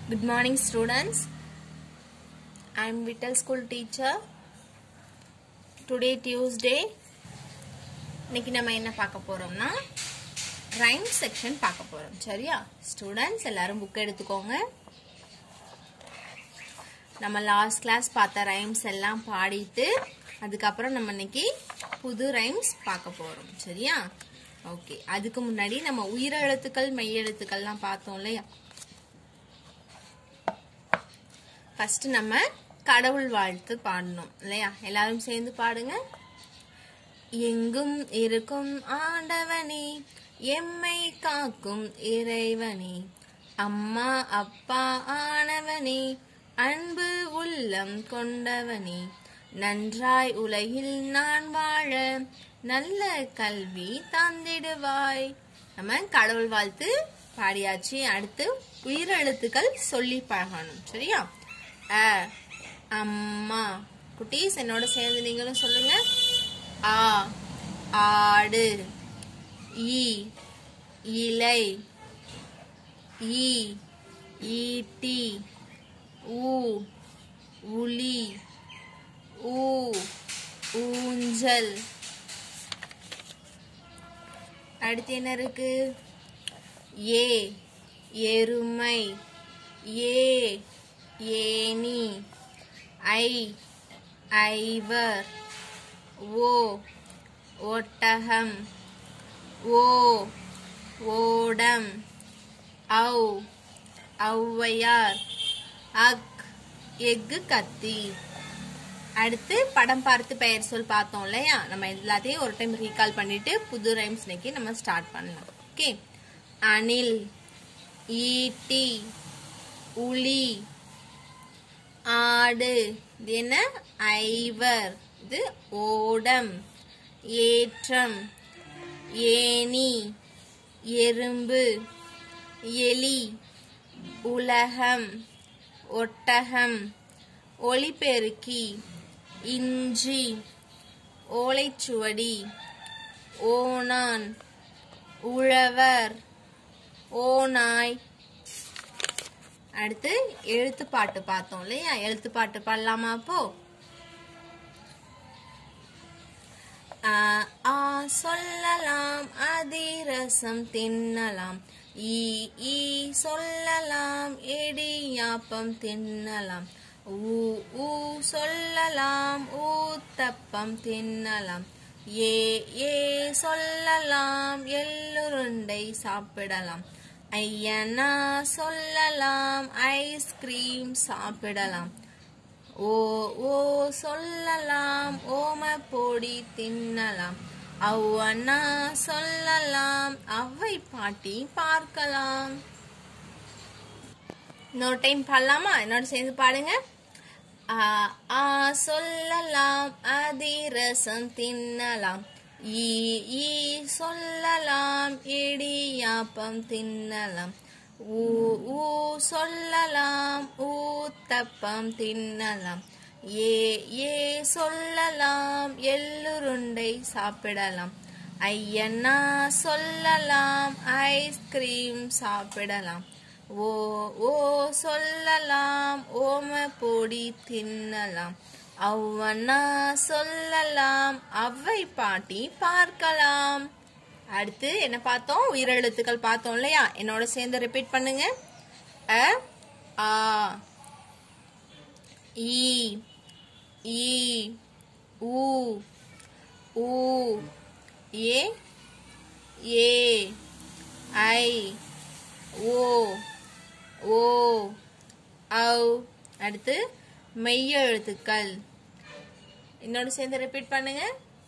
Good morning, students. I am Vittal School teacher. Today, Tuesday. இன்னைக்கு நம்ம என்ன பார்க்க போறோம்னா ரைம் செக்ஷன் பார்க்க போறோம் சரியா ஸ்டூடெண்ட்ஸ் எல்லாரும் புக் எடுத்துக்கோங்க நம்ம லாஸ்ட் கிளாஸ் பார்த்த ரைம்ஸ் எல்லாம் பாடிட்டு அதுக்கப்புறம் நம்ம இன்னைக்கு புது ரைம்ஸ் பார்க்க போறோம் சரியா ஓகே அதுக்கு முன்னாடி நம்ம உயிரெழுத்துக்கள் மெய்யெழுத்துக்கள்லாம் பார்த்தோம் இல்லையா ஃபர்ஸ்ட் நம்ம கடவுள் வாழ்த்து பாடணும் இல்லையா எல்லாரும் சேர்ந்து பாடுங்க எங்கும் இருக்கும் ஆண்டவனே எம்மை காக்கும் இறைவனே அம்மா அப்பா ஆனவனே அன்பு உள்ளம் கொண்டவனே நன்றாய் உலகில் நான் வாழ நல்ல கல்வி தந்திடுவாய் நம்ம கடவுள் வாழ்த்து பாடியாச்சு அடுத்து உயிரெழுத்துக்கள் சொல்லி பழகணும் சரியா அ அம்மா குட்டீஸ் என்னோட சேர்ந்து நீங்களும் சொல்லுங்க ஆ ஆடு ஈ இலை ஈ ஈட்டி ஊ உளி ஊ ஊஞ்சல் அடுத்து என்ன இருக்கு ஏ எருமை ஏ ஏனி ஐ ஐவர் ஓ ஒட்டகம் ஓ ஓடம் ஔ ஔவையார் அக் எக்கு கத்தி அடுத்து படம் பார்த்து பெயர் சொல் பார்த்தோம் இல்லையா நம்ம எல்லாத்தையும் ஒரு டைம் ரீகால் பண்ணிட்டு புது ரைம்ஸ் இன்னைக்கு நம்ம ஸ்டார்ட் பண்ணலாம் ஓகே அணில் ஈட்டி உளி ஆடு இது என்ன ஐவர் இது ஓடம் ஏற்றம் ஏனி எறும்பு எலி உலகம் ஒட்டகம் ஒளிபெருக்கி இஞ்சி ஓலைச்சுவடி ஓனான் உழவர் ஓநாய் அடுத்து எழுத்து பாட்டு பார்த்தோம் இல்லையா எழுத்து பாட்டு பாடலாமா அப்போ ஆ, ஆ சொல்லலாம் அதிரசம் தின்னலாம் ஈ ஈ சொல்லலாம் இடியாப்பம் தின்னலாம் ஊ ஊ சொல்லலாம் ஊத்தப்பம் தின்னலாம் ஏ ஏ சொல்லலாம் எள்ளுருண்டை சாப்பிடலாம் ஐயனா சொல்லலாம் ஐஸ்கிரீம் சாப்பிடலாம் ஓ ஓ சொல்லலாம் ஓம பொடி தின்னலாம் அவ்வண்ணா சொல்லலாம் அவ்வை பாட்டி பார்க்கலாம் இன்னொரு டைம் பாடலாமா என்னோட சேர்ந்து பாடுங்க ஆ ஆ சொல்லலாம் அதிரசம் தின்னலாம் ஈ ஈ சொல்லலாம் இடியாப்பம் தின்னலாம் ஊ ஊ சொல்லலாம் ஊத்தப்பம் தின்னலாம் ஏ ஏ சொல்லலாம் எள்ளுருண்டை சாப்பிடலாம் ஐயண்ணா சொல்லலாம் ஐஸ்கிரீம் சாப்பிடலாம் ஓ ஓ சொல்லலாம் ஓம பொடி தின்னலாம் அவ்வண்ணா சொல்லலாம் அவ்வை பாட்டி பார்க்கலாம் அடுத்து என்ன பார்த்தோம் உயிரெழுத்துக்கள் பார்த்தோம் இல்லையா என்னோட சேர்ந்து ரிப்பீட் பண்ணுங்க அ ஆ ஈ ஈ ஊ ஊ ஏ ஏ ஐ ஓ ஓ ஔ அடுத்து மெய்ய எழுத்துக்கள் என்னோட சேர்ந்து ரிப்பீட் பண்ணுங்க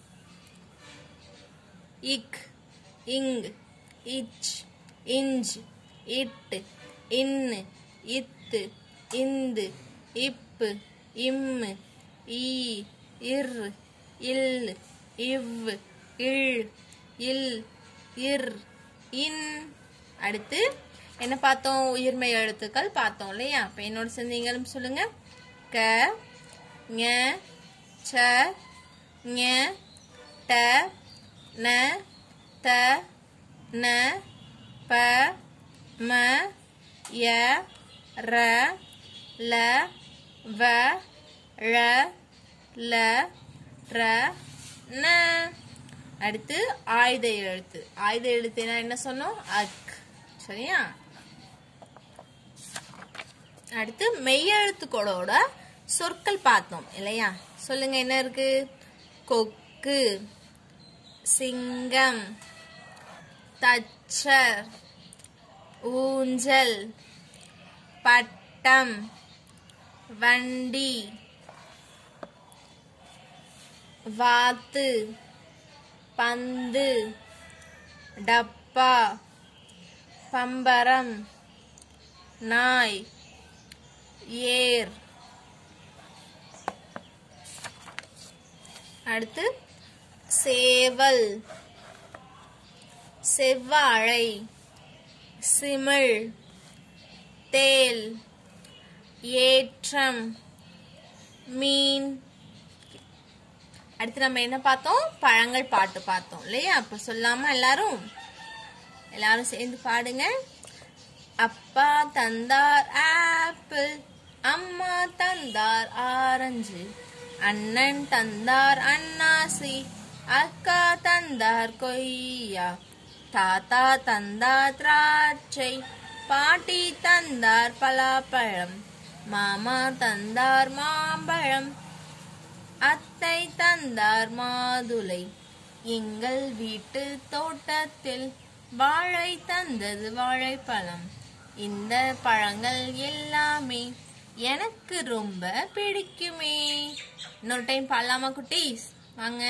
இக் இங் இச் இஞ்ச் இட் இன்னு இத்து இந்து இப்பு இம்மு ஈ இர் இல் இவ் இல் இல் இர் இன் அடுத்து என்ன பார்த்தோம் உயிர்மை எழுத்துக்கள் பார்த்தோம் இல்லையா அப்ப என்னோட சேர்ந்து நீங்களும் சொல்லுங்க க ஞ ச ஞ ட ந த ந ப ம ய ர ல வ ழ ல ர ந அடுத்து ஆயுத எழுத்து ஆயுத எழுத்துனா என்ன சொன்னோம் அக் சரியா அடுத்து மெய்யெழுத்துக்களோட சொற்கள் பார்த்தோம் இல்லையா சொல்லுங்க என்ன இருக்கு கொக்கு சிங்கம் தச்சர் ஊஞ்சல் பட்டம் வண்டி வாத்து பந்து டப்பா பம்பரம் நாய் ஏர் அடுத்து சேவல் செவ்வாழை சிமிழ் தேல் ஏற்றம் மீன் அடுத்து நம்ம என்ன பார்த்தோம் பழங்கள் பாட்டு பார்த்தோம் இல்லையா அப்ப சொல்லாம எல்லாரும் எல்லாரும் சேர்ந்து பாடுங்க அப்பா தந்தார் ஆப்பிள் அம்மா தந்தார் ஆரஞ்சு அண்ணன் தந்தார் அன்னாசி அக்கா தந்தார் கொய்யா தாத்தா தந்தார் திராட்சை பாட்டி தந்தார் பலாப்பழம் மாமா தந்தார் மாம்பழம் அத்தை தந்தார் மாதுளை எங்கள் வீட்டு தோட்டத்தில் வாழை தந்தது வாழைப்பழம் இந்த பழங்கள் எல்லாமே எனக்கு ரொம்ப பிடிக்குமே இன்னொரு டைம் பாடலாமா குட்டீஸ் வாங்க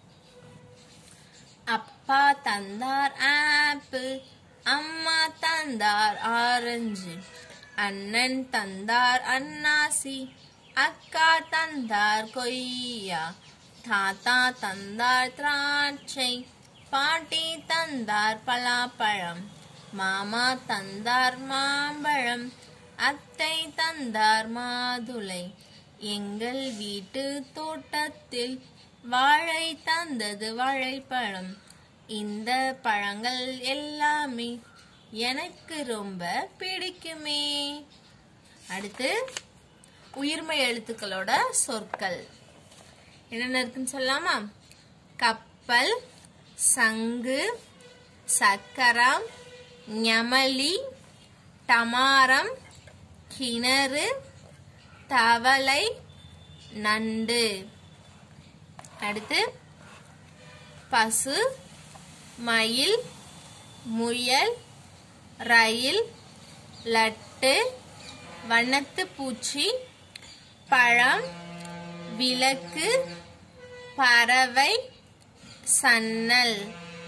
அப்பா தந்தார் ஆப்பிள் அம்மா தந்தார் ஆரஞ்சு அண்ணன் தந்தார் அன்னாசி அக்கா தந்தார் கொய்யா தாத்தா தந்தார் திராட்சை பாட்டி தந்தார் பலாப்பழம் மாமா தந்தார் மாம்பழம் அத்தை தந்தார் மாதுளை எங்கள் வீட்டு தோட்டத்தில் வாழை தந்தது வாழைப்பழம் இந்த பழங்கள் எல்லாமே எனக்கு ரொம்ப பிடிக்குமே அடுத்து உயிர்மை எழுத்துக்களோட சொற்கள் என்னென்ன இருக்குன்னு சொல்லலாமா கப்பல் சங்கு சக்கரம் ஞமலி டமாரம் கிணறு தவளை நண்டு அடுத்து பசு மயில் முயல் ரயில் லட்டு வண்ணத்து பூச்சி பழம் விளக்கு பறவை சன்னல்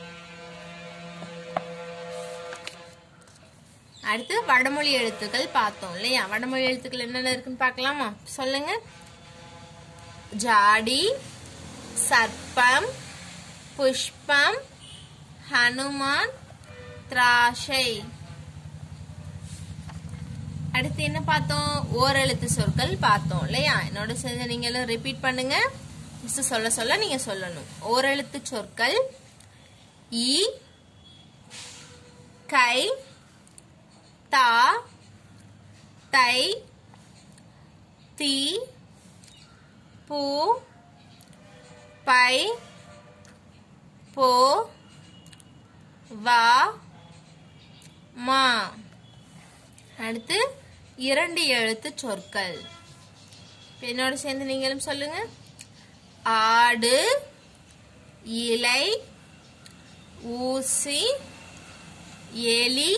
அடுத்து வடமொழி எழுத்துக்கள் பார்த்தோம் இல்லையா வடமொழி எழுத்துக்கள் என்னென்ன இருக்குன்னு பார்க்கலாமா சொல்லுங்க ஜாடி சர்ப்பம் புஷ்பம் ஹனுமான் திராஷை அடுத்து என்ன பார்த்தோம் ஓரெழுத்து சொற்கள் பார்த்தோம் இல்லையா என்னோட சேர்ந்து நீங்களும் ரிப்பீட் பண்ணுங்க மிஸ் சொல்ல சொல்ல நீங்க சொல்லணும் ஓரெழுத்து சொற்கள் இ கை தா தை தி பூ பை போ வா மா அடுத்து இரண்டு எழுத்து சொற்கள் இப்ப என்னோட சேர்ந்து நீங்களும் சொல்லுங்க ஆடு இலை ஊசி எலி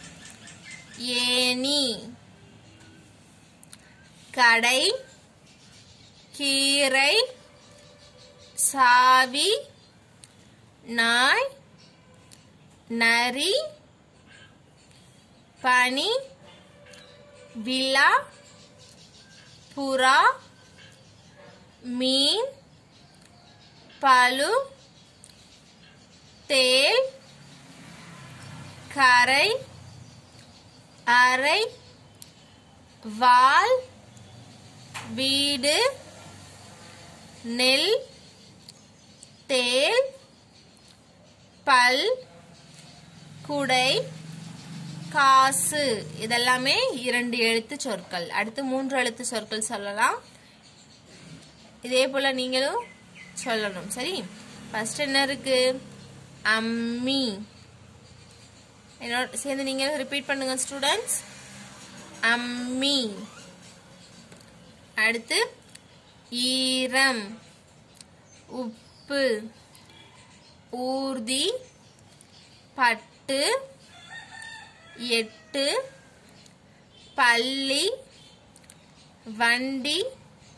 ஏனி கடை கீரை சாவி நாய் நரி பனி விழா புறா மீன் பழு தேல் கரை அறை வால் வீடு நெல் தேல் பல் குடை காசு இதெல்லாமே இரண்டு எழுத்து சொற்கள் அடுத்து மூன்று எழுத்து சொற்கள் சொல்லலாம் இதே போல நீங்களும் சொல்லணும் சரி ஃபர்ஸ்ட் என்ன இருக்கு அம்மி என்னோட சேர்ந்து நீங்களும் ரிப்பீட் பண்ணுங்க ஸ்டூடெண்ட்ஸ் அம்மி அடுத்து ஈரம் உப்பு ஊர்தி பட்டு எட்டு பள்ளி வண்டி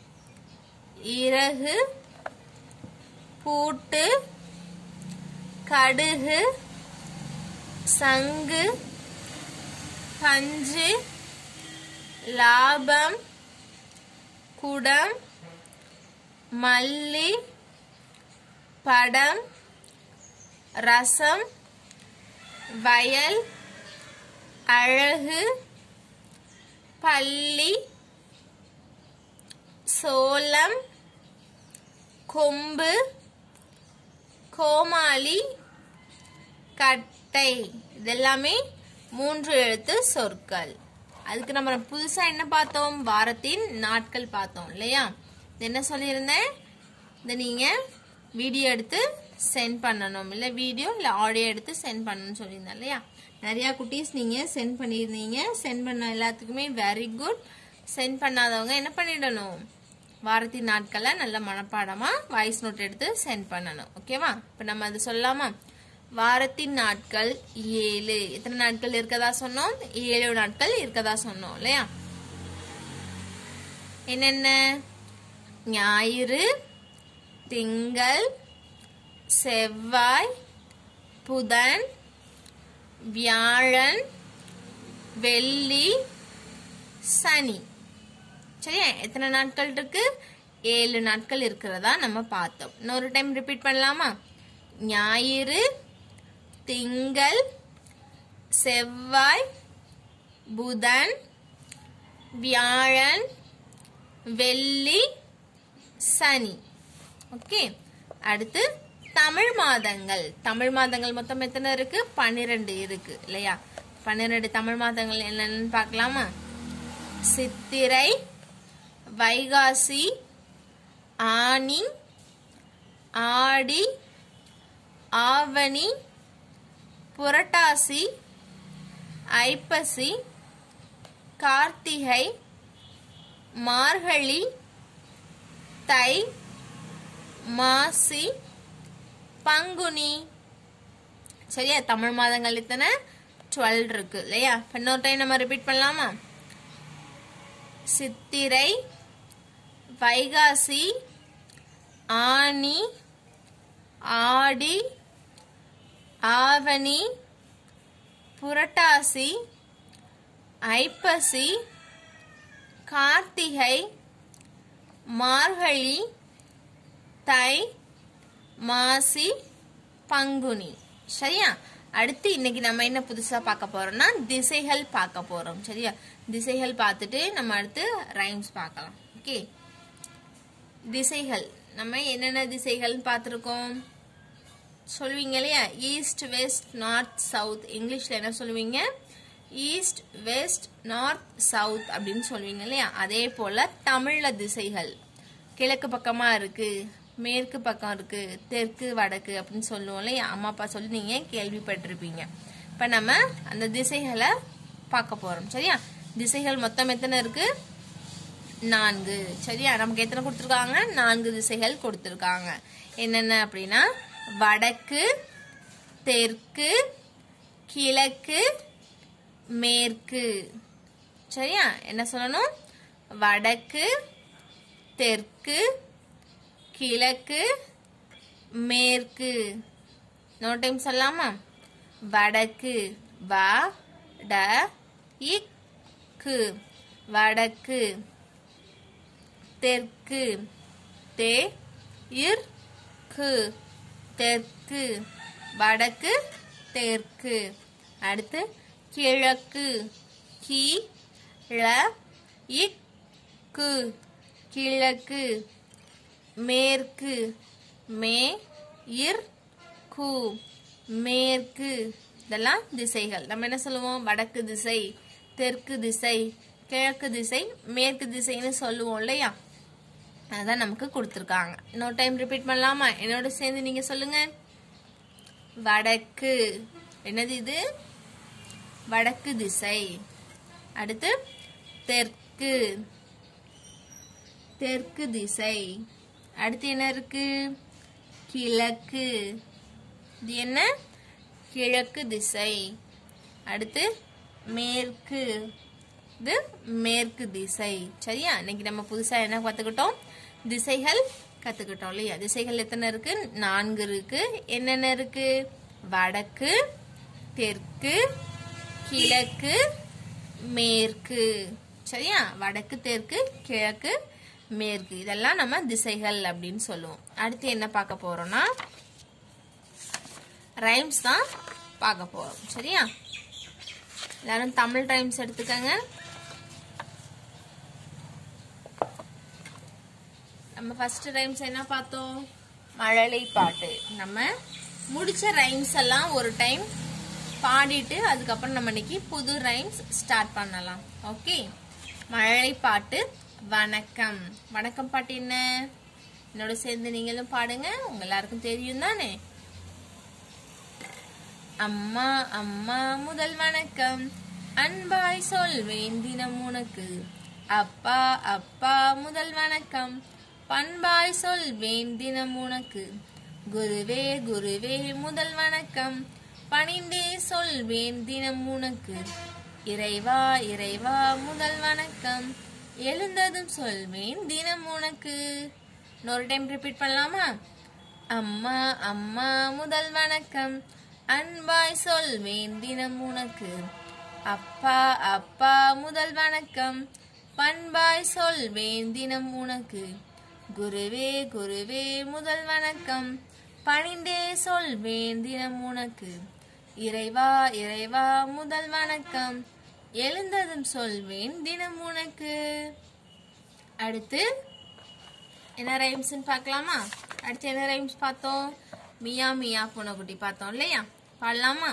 இறகு பூட்டு கடுகு சங்கு பஞ்சு லாபம் குடம் மல்லி படம் ரசம் வயல் அழகு பள்ளி சோளம் கொம்பு கோமாளி கட்டை இதெல்லாமே மூன்று எழுத்து சொற்கள் அதுக்கு நம்ம புதுசா என்ன பார்த்தோம் வாரத்தின் நாட்கள் பார்த்தோம் இல்லையா இது என்ன சொல்லியிருந்தேன் இதை நீங்க வீடியோ எடுத்து சென்ட் பண்ணணும் இல்லை வீடியோ இல்லை ஆடியோ எடுத்து சென்ட் பண்ணணும்னு சொல்லியிருந்தேன் இல்லையா நிறையா குட்டீஸ் நீங்கள் சென்ட் பண்ணியிருந்தீங்க சென்ட் பண்ண எல்லாத்துக்குமே வெரி குட் சென்ட் பண்ணாதவங்க என்ன பண்ணிடணும் வாரத்தின் நாட்களை நல்ல மனப்பாடமாக வாய்ஸ் நோட் எடுத்து சென்ட் பண்ணணும் ஓகேவா இப்போ நம்ம அது சொல்லலாமா வாரத்தின் நாட்கள் ஏழு எத்தனை நாட்கள் இருக்கதா சொன்னோம் ஏழு நாட்கள் இருக்கதா சொன்னோம் இல்லையா என்னென்ன ஞாயிறு திங்கள் செவ்வாய் புதன் வியாழன் வெள்ளி சனி சரியா எத்தனை நாட்கள் இருக்கு ஏழு நாட்கள் இருக்கிறதா நம்ம பார்த்தோம் இன்னொரு டைம் ரிப்பீட் பண்ணலாமா ஞாயிறு திங்கள் செவ்வாய் புதன் வியாழன் வெள்ளி சனி ஓகே அடுத்து தமிழ் மாதங்கள் தமிழ் மாதங்கள் மொத்தம் எத்தனை இருக்கு பன்னிரெண்டு இருக்கு இல்லையா பன்னிரெண்டு தமிழ் மாதங்கள் என்னன்னு பார்க்கலாமா சித்திரை வைகாசி ஆனி ஆடி ஆவணி புரட்டாசி ஐப்பசி கார்த்திகை மார்கழி தை மாசி பங்குனி சரியா தமிழ் மாதங்கள் இத்தனை டுவெல் இருக்கு இல்லையா இப்ப இன்னொரு டைம் நம்ம ரிப்பீட் பண்ணலாமா சித்திரை வைகாசி ஆனி ஆடி ஆவணி புரட்டாசி ஐப்பசி கார்த்திகை மார்கழி தை மாசி பங்குனி சரியா அடுத்து இன்னைக்கு நம்ம என்ன புதுசா பார்க்க போறோம்னா திசைகள் பார்க்க போறோம் சரியா திசைகள் பார்த்துட்டு நம்ம அடுத்து ரைம்ஸ் பார்க்கலாம் ஓகே திசைகள் நம்ம என்னென்ன திசைகள்னு பார்த்துருக்கோம் சொல்லுவீங்க இல்லையா ஈஸ்ட் வெஸ்ட் நார்த் சவுத் இங்கிலீஷ்ல என்ன சொல்லுவீங்க ஈஸ்ட் வெஸ்ட் நார்த் சவுத் அப்படின்னு சொல்லுவீங்க இல்லையா அதே போல தமிழ்ல திசைகள் கிழக்கு பக்கமா இருக்கு மேற்கு பக்கம் இருக்கு தெற்கு வடக்கு அப்படின்னு சொல்லுவோம் இல்லையா அம்மா அப்பா சொல்லி நீங்க கேள்விப்பட்டிருப்பீங்க இப்ப நம்ம அந்த திசைகளை பார்க்க போறோம் சரியா திசைகள் மொத்தம் எத்தனை இருக்கு நான்கு சரியா நமக்கு எத்தனை கொடுத்துருக்காங்க நான்கு திசைகள் கொடுத்துருக்காங்க என்னென்ன அப்படின்னா வடக்கு தெற்கு கிழக்கு மேற்கு சரியா என்ன சொல்லணும் வடக்கு தெற்கு கிழக்கு மேற்கு நோ டைம் சொல்லலாமா வடக்கு வ ட இக்கு வடக்கு தெற்கு தே இர் கு தெற்கு வடக்கு தெற்கு அடுத்து கிழக்கு கி ழ இக்கு கிழக்கு மேற்கு மே இர் கு மேற்கு இதெல்லாம் திசைகள் நம்ம என்ன சொல்லுவோம் வடக்கு திசை தெற்கு திசை கிழக்கு திசை மேற்கு திசைன்னு சொல்லுவோம் இல்லையா அதான் நமக்கு கொடுத்துருக்காங்க இன்னொரு டைம் ரிப்பீட் பண்ணலாமா என்னோட சேர்ந்து நீங்க சொல்லுங்க வடக்கு என்னது இது வடக்கு திசை அடுத்து தெற்கு தெற்கு திசை அடுத்து என்ன இருக்கு கிழக்கு இது என்ன கிழக்கு திசை அடுத்து மேற்கு இது மேற்கு திசை சரியா இன்னைக்கு நம்ம புதுசா என்ன கத்துக்கிட்டோம் திசைகள் கத்துக்கிட்டோம் இல்லையா திசைகள் எத்தனை இருக்கு நான்கு இருக்கு என்னென்ன இருக்கு வடக்கு தெற்கு கிழக்கு மேற்கு சரியா வடக்கு தெற்கு கிழக்கு மேற்கு இதெல்லாம் நம்ம திசைகள் அப்படின்னு சொல்லுவோம் அடுத்து என்ன பார்க்க போறோம்னா ரைம்ஸ் தான் பார்க்க போறோம் சரியா எல்லாரும் தமிழ் ரைம்ஸ் எடுத்துக்கங்க நம்ம ஃபர்ஸ்ட் ரைம்ஸ் என்ன பார்த்தோம் மழலை பாட்டு நம்ம முடிச்ச ரைம்ஸ் எல்லாம் ஒரு டைம் பாடிட்டு அதுக்கப்புறம் நம்ம இன்னைக்கு புது ரைம்ஸ் ஸ்டார்ட் பண்ணலாம் ஓகே மழலை பாட்டு வணக்கம் வணக்கம் பாட்டு என்ன என்னோட சேர்ந்து நீங்களும் பாடுங்க உங்க எல்லாருக்கும் தெரியும் தானே அம்மா அம்மா முதல் வணக்கம் அன்பாய் சொல்வேன் தினம் உனக்கு அப்பா அப்பா முதல் வணக்கம் பண்பாய் சொல்வேன் தினம் உனக்கு குருவே குருவே முதல் வணக்கம் பணிந்தே சொல்வேன் தினம் உனக்கு இறைவா இறைவா முதல் வணக்கம் எழுந்ததும் சொல்வேன் தினம் உனக்கு இன்னொரு டைம் ரிப்பீட் பண்ணலாமா அம்மா அம்மா முதல் வணக்கம் அன்பாய் சொல்வேன் தினம் உனக்கு அப்பா அப்பா முதல் வணக்கம் பண்பாய் சொல்வேன் தினம் உனக்கு குருவே குருவே முதல் வணக்கம் பணிந்தே சொல்வேன் தினம் உனக்கு இறைவா இறைவா முதல் வணக்கம் எழுந்ததும் சொல்வேன் தினம் உனக்கு அடுத்து என்ன ரைம்ஸ்னு பார்க்கலாமா அடுத்து என்ன ரைம்ஸ் பார்த்தோம் மியா மியா பூனைக்குட்டி பார்த்தோம் இல்லையா பாடலாமா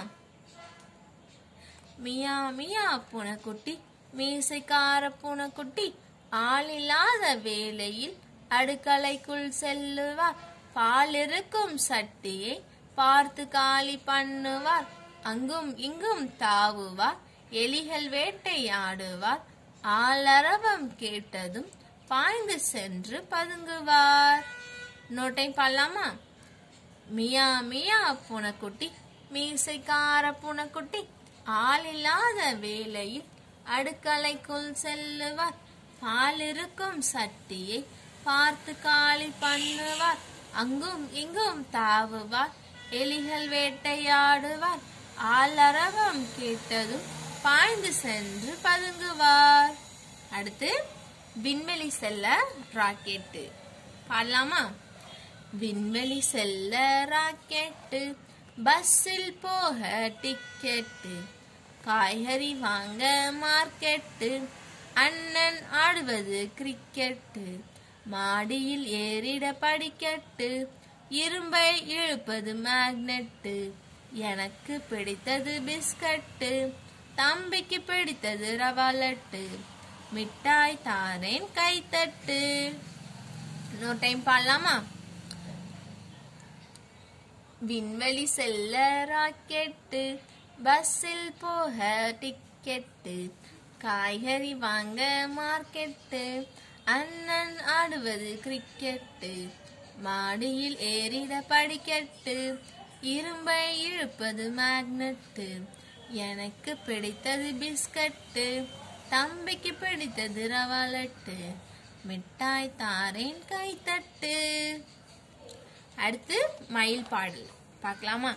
மியா மியா பூனைக்குட்டி மீசைக்கார பூனைக்குட்டி ஆளில்லாத வேளையில் அடுக்கலைக்குள் செல்லுவார் பால் இருக்கும் சட்டியை பார்த்து காலி பண்ணுவார் அங்கும் இங்கும் தாவுவார் எலிகள் வேட்டையாடுவார் ஆளரவம் கேட்டதும் பாய்ந்து சென்று பதுங்குவார் நோட்டை பாடலாமா மியா மியா பூனைக்குட்டி மீசைக்கார பூனைக்குட்டி ஆளில்லாத வேளையில் அடுக்கலைக்குள் செல்லுவார் பால் இருக்கும் சட்டியை பார்த்து காலி பண்ணுவார் அங்கும் இங்கும் தாவுவார் எலிகள் வேட்டையாடுவார் ஆளரவம் கேட்டதும் பாய்ந்து சென்று பதுங்குவார் அடுத்து விண்வெளி செல்ல ராக்கெட்டு பாடலாமா விண்வெளி செல்ல ராக்கெட்டு பஸ்ஸில் போக டிக்கெட்டு காய்கறி வாங்க மார்க்கெட்டு அண்ணன் ஆடுவது கிரிக்கெட்டு மாடியில் ஏறிட படிக்கட்டு இரும்பை இழுப்பது மேக்னெட்டு எனக்கு பிடித்தது பிஸ்கட்டு தம்பிக்கு பிடித்தது ரவாலட்டு மிட்டாய் தாரேன் கைத்தட்டு இன்னொரு டைம் பாடலாமா விண்வெளி செல்ல ராக்கெட்டு பஸ்ஸில் போக டிக்கெட்டு காய்கறி வாங்க மார்க்கெட்டு அண்ணன் ஆடுவது கிரிக்கெட்டு மாடியில் ஏறிட படிக்கட்டு இரும்பை இழுப்பது மேக்னெட்டு எனக்கு பிடித்தது பிஸ்கட்டு தம்பிக்கு பிடித்தது ரவாலட்டு மிட்டாய் தாரேன் கைத்தட்டு அடுத்து மயில் பாடல் பார்க்கலாமா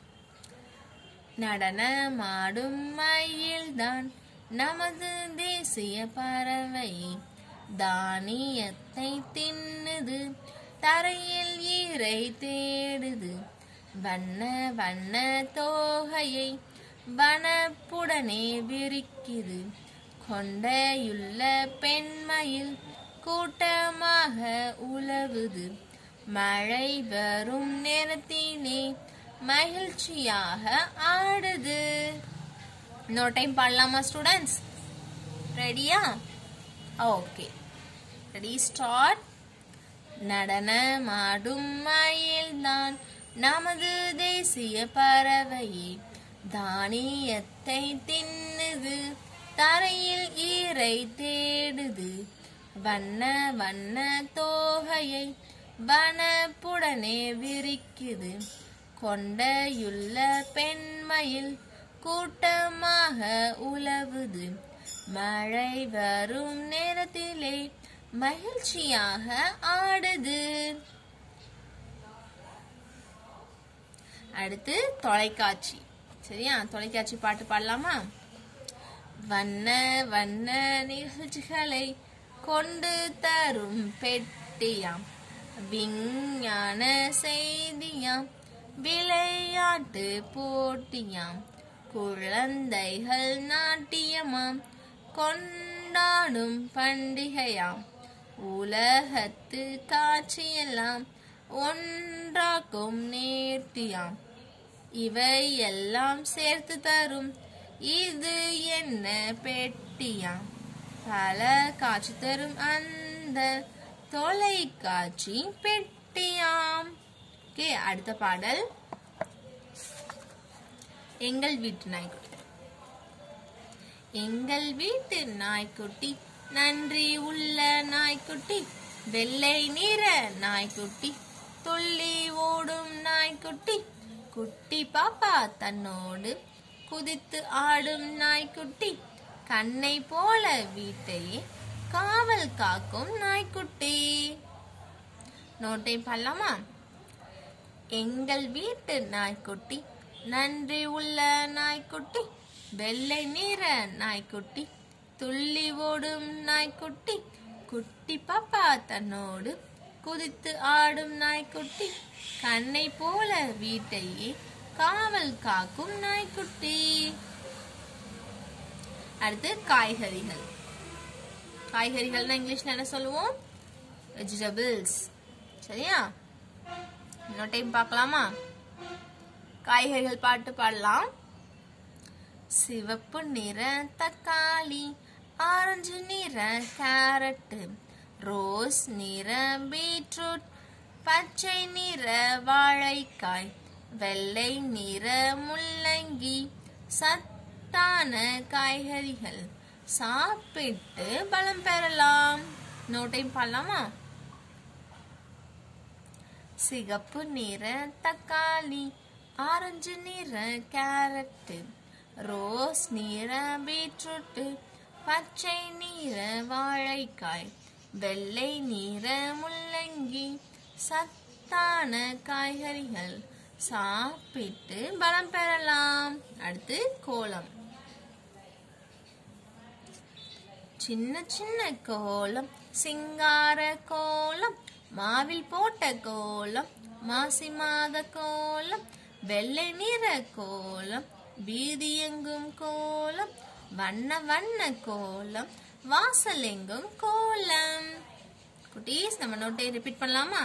நடனமாடும் மயில்தான் நமது தேசிய பறவை தானியத்தை தின்னுது தரையில் ஈரை தேடுது வண்ண வண்ண தோகையை வனப்புடனே விரிக்குது கொண்டையுள்ள பெண்மயில் கூட்டமாக உலவுது மழை வரும் நேரத்திலே மகிழ்ச்சியாக ஆடுது இன்னொரு டைம் பாடலாமா ஸ்டூடெண்ட்ஸ் ரெடியா ஓகே ரெடி ஸ்டார்ட் நடனமாடும் மயில்தான் நமது தேசிய பறவையே தானியத்தை தின்னுது தரையில் ஈரை தேடுது வண்ண வண்ண தோகையை வனப்புடனே விரிக்குது கொண்டையுள்ள பெண்மயில் கூட்டமாக உலவுது மழை வரும் நேரத்திலே மகிழ்ச்சியாக ஆடுது அடுத்து தொலைக்காட்சி சரியா தொலைக்காட்சி பாட்டு பாடலாமா வண்ண வண்ண நிகழ்ச்சிகளை கொண்டு தரும் பெட்டியாம் விஞ்ஞான செய்தியாம் விளையாட்டு போட்டியாம் குழந்தைகள் நாட்டியமாம் கொண்டாடும் பண்டிகையாம் உலகத்து காட்சியெல்லாம் ஒன்றாக்கும் நேர்த்தியாம் இவையெல்லாம் சேர்த்து தரும் இது என்ன பெட்டியாம் பல காட்சி தரும் அந்த தொலைக்காட்சி பெட்டியாம் ஓகே அடுத்த பாடல் எங்கள் வீட்டு நாய்க்குட்டி எங்கள் வீட்டு நாய்க்குட்டி நன்றி உள்ள நாய்க்குட்டி வெள்ளை நிற நாய்க்குட்டி துள்ளி ஓடும் நாய்க்குட்டி குட்டி பாப்பா தன்னோடு குதித்து ஆடும் நாய்க்குட்டி கண்ணை போல வீட்டையே காவல் காக்கும் நாய்க்குட்டி நோட்டை பண்ணலாமா எங்கள் வீட்டு நாய்க்குட்டி நன்றி உள்ள நாய்க்குட்டி வெள்ளை நிற நாய்க்குட்டி துள்ளி ஓடும் நாய்க்குட்டி குட்டி பாப்பா தன்னோடு குதித்து ஆடும் நாய்க்குட்டி கண்ணை போல வீட்டையே காவல் காக்கும் நாய்க்குட்டி அடுத்து காய்கறிகள் காய்கறிகள்னா இங்கிலீஷ்ல என்ன சொல்லுவோம் வெஜிடபிள்ஸ் சரியா இன்னொரு டைம் பார்க்கலாமா காய்கறிகள் பாட்டு பாடலாம் சிவப்பு நிற தக்காளி ஆரஞ்சு நிற கேரட்டு ரோஸ் நிற பீட்ரூட் பச்சை நிற வாழைக்காய் வெள்ளை நிற முள்ளங்கி சத்தான காய்கறிகள் சாப்பிட்டு பலம் பெறலாம் நோட்டையும் பாடலாமா சிகப்பு நிற தக்காளி ஆரஞ்சு நிற கேரட்டு ரோஸ் நிற பீட்ரூட்டு பச்சை நிற வாழைக்காய் வெள்ளை நிற முள்ளங்கி சத்தான காய்கறிகள் சாப்பிட்டு பலம் பெறலாம் அடுத்து கோலம் சின்ன சின்ன கோலம் சிங்கார கோலம் மாவில் போட்ட கோலம் மாசி மாத கோலம் வெள்ளை நிற கோலம் வீதி எங்கும் கோலம் வண்ண வண்ண கோலம் வாசல் எங்கும் கோலம் குட்டீஸ் நம்ம நோட்டை ரிப்பீட் பண்ணலாமா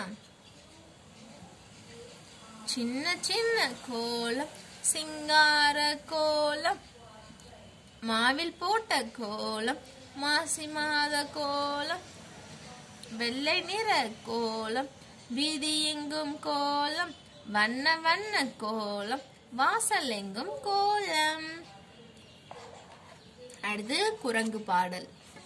சின்ன சின்ன கோலம் சிங்கார கோலம் மாவில் போட்ட கோலம் மாசி மாத கோலம் வெள்ளை நிற கோலம் வீதி எங்கும் கோலம் வண்ண வண்ண கோலம் வாசல் எங்கும் கோலம் அடுத்து குரங்கு பாடல்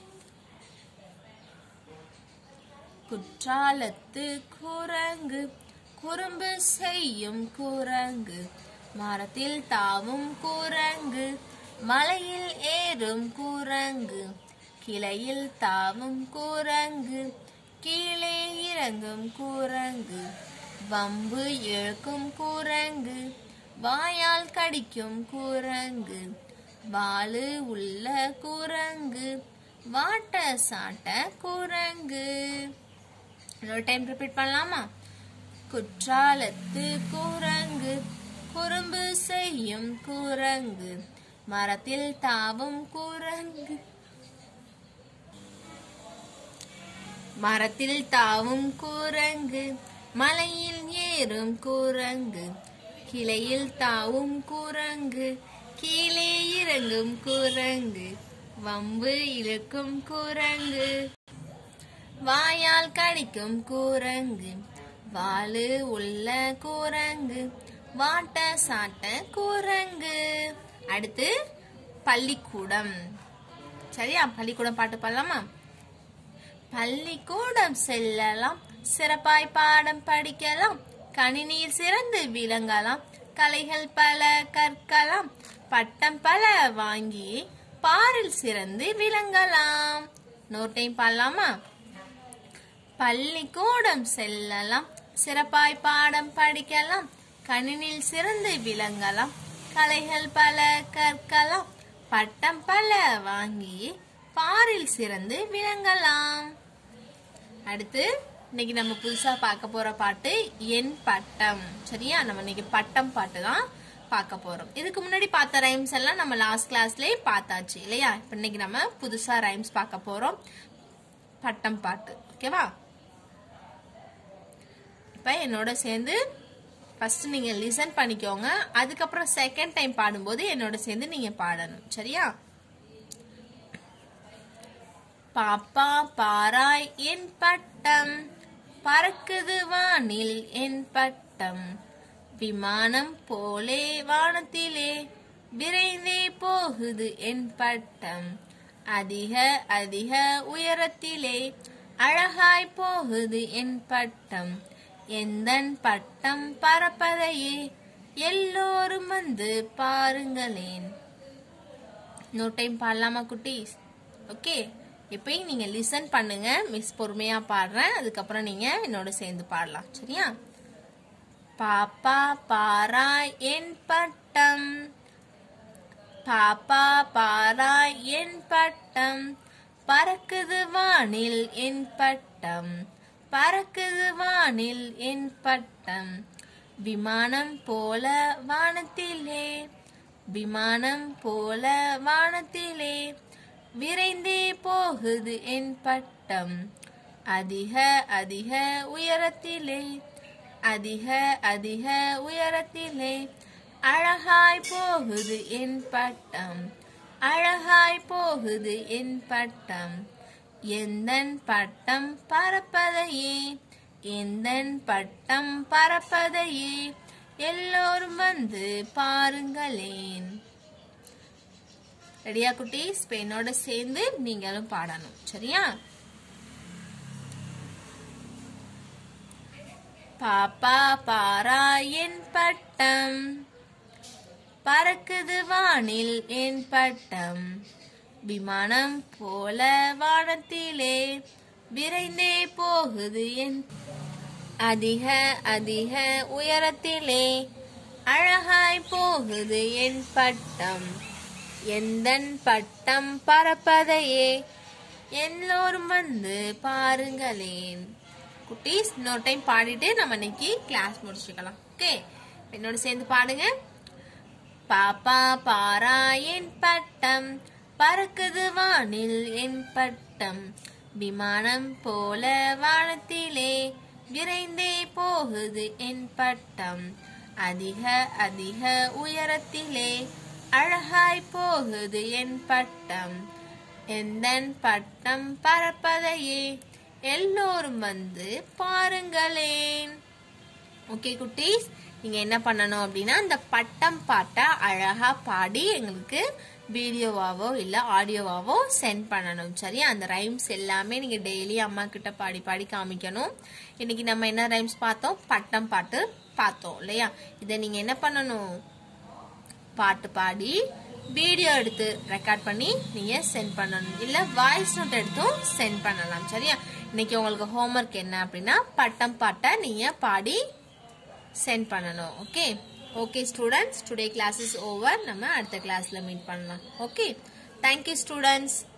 குற்றாலத்து குரங்கு குறும்பு செய்யும் குரங்கு மரத்தில் தாவும் குரங்கு மலையில் ஏறும் குரங்கு கிளையில் தாவும் குரங்கு கீழே இறங்கும் குரங்கு வம்பு இழுக்கும் குரங்கு வாயால் கடிக்கும் குரங்கு வாலு உள்ள குரங்கு வாட்ட சாட்ட குரங்கு இன்னொரு டைம் ரிப்பீட் பண்ணலாமா குற்றாலத்து குரங்கு குறும்பு செய்யும் குரங்கு மரத்தில் தாவும் குரங்கு மரத்தில் தாவும் குரங்கு மலையில் ஏறும் குரங்கு கிளையில் தாவும் குரங்கு கீழே இறங்கும் குரங்கு வம்பு இழுக்கும் குரங்கு வாயால் கடிக்கும் குரங்கு வாலு உள்ள குரங்கு வாட்ட சாட்ட குரங்கு அடுத்து பள்ளிக்கூடம் சரியா பள்ளிக்கூடம் பாட்டு பாடலாமா பள்ளிக்கூடம் செல்லலாம் சிறப்பாய் பாடம் படிக்கலாம் கணினியில் சிறந்து விளங்கலாம் கலைகள் பல கற்கலாம் பட்டம் பல வாங்கி பாரில் சிறந்து விளங்கலாம் இன்னொரு டைம் பாடலாமா பள்ளிக்கூடம் செல்லலாம் சிறப்பாய் பாடம் படிக்கலாம் கணினில் சிறந்து விளங்கலாம் கலைகள் பல கற்கலாம் பட்டம் பல வாங்கி பாரில் சிறந்து விளங்கலாம் அடுத்து இன்னைக்கு நம்ம புதுசா பார்க்க போற பாட்டு என் பட்டம் சரியா நம்ம இன்னைக்கு பட்டம் பாட்டு தான் பார்க்க போறோம் இதுக்கு முன்னாடி பார்த்த ரைம்ஸ் எல்லாம் நம்ம லாஸ்ட் கிளாஸ்லயே பார்த்தாச்சு இல்லையா இப்ப இன்னைக்கு நம்ம புதுசா ரைம்ஸ் பார்க்க போறோம் பட்டம் பாட்டு ஓகேவா இப்ப என்னோட சேர்ந்து ஃபர்ஸ்ட் நீங்க லிசன் பண்ணிக்கோங்க அதுக்கப்புறம் செகண்ட் டைம் பாடும்போது என்னோட சேர்ந்து நீங்க பாடணும் சரியா பாப்பா பாராய் என் பட்டம் பறக்குது வானில் என் பட்டம் விமானம் போலே வானத்திலே விரைந்தே போகுது என் பட்டம் அதிக அதிக உயரத்திலே அழகாய் போகுது என் பட்டம் எந்தன் பட்டம் பறப்பதையே எல்லோரும் வந்து பாருங்களேன் இன்னொரு டைம் பாடலாமா குட்டீஸ் ஓகே இப்பயும் நீங்க லிசன் பண்ணுங்க மிஸ் பொறுமையா பாடுறேன் அதுக்கப்புறம் நீங்க என்னோட சேர்ந்து பாடலாம் சரியா பாப்பா பாராய் என் பட்டம் பாப்பா பாராய் என் பட்டம் பறக்குது வானில் என் பட்டம் பறக்குது வானில் என் பட்டம் விமானம் போல வானத்திலே விமானம் போல வானத்திலே விரைந்தே போகுது என் பட்டம் அதிக அதிக உயரத்திலே அதிக அதிக உயரத்திலே அழகாய் போகுது என் பட்டம் அழகாய் போகுது என் பட்டம் எந்தன் பட்டம் பறப்பதையே எந்தன் பட்டம் பறப்பதையே எல்லோரும் வந்து பாருங்களேன் ரெடியா குட்டீஸ் இப்ப என்னோட சேர்ந்து நீங்களும் பாடணும் சரியா பாப்பா பாரா என் பட்டம் பறக்குது வானில் என் பட்டம் விமானம் போல வானத்திலே விரைந்தே போகுது என் அதிக அதிக உயரத்திலே அழகாய் போகுது என் பட்டம் எந்தன் பட்டம் பறப்பதையே எல்லோரும் வந்து பாருங்களேன் குட்டீஸ் இன்னொரு டைம் பாடிட்டு நம்ம இன்னைக்கு கிளாஸ் முடிச்சுக்கலாம் ஓகே என்னோட சேர்ந்து பாடுங்க பாப்பா பாரா என் பட்டம் பறக்குது வானில் என் பட்டம் விமானம் போல வானத்திலே விரைந்தே போகுது என் பட்டம் அதிக அதிக உயரத்திலே அழகாய் போகுது என் பட்டம் எந்தன் பட்டம் பறப்பதையே எல்லோரும் வந்து பாருங்களேன் ஓகே குட்டீஸ் நீங்க என்ன பண்ணணும் அப்படின்னா இந்த பட்டம் பாட்டை அழகா பாடி எங்களுக்கு வீடியோவாவோ இல்ல ஆடியோவாவோ சென்ட் பண்ணணும் சரியா அந்த ரைம்ஸ் எல்லாமே நீங்க டெய்லி அம்மா கிட்ட பாடி பாடி காமிக்கணும் இன்னைக்கு நம்ம என்ன ரைம்ஸ் பார்த்தோம் பட்டம் பாட்டு பார்த்தோம் இல்லையா இதை நீங்க என்ன பண்ணணும் பாட்டு பாடி வீடியோ எடுத்து ரெக்கார்ட் பண்ணி நீங்க சென்ட் பண்ணணும் இல்ல வாய்ஸ் நோட் எடுத்தும் சென்ட் பண்ணலாம் சரியா இன்னைக்கு உங்களுக்கு ஹோம்ஒர்க் என்ன அப்படின்னா பட்டம் பாட்டை நீங்க பாடி சென்ட் பண்ணணும் okay okay students today class is over நம்ம அடுத்த கிளாஸ்ல மீட் பண்ணலாம் ஓகே தேங்க்யூ ஸ்டூடெண்ட்ஸ்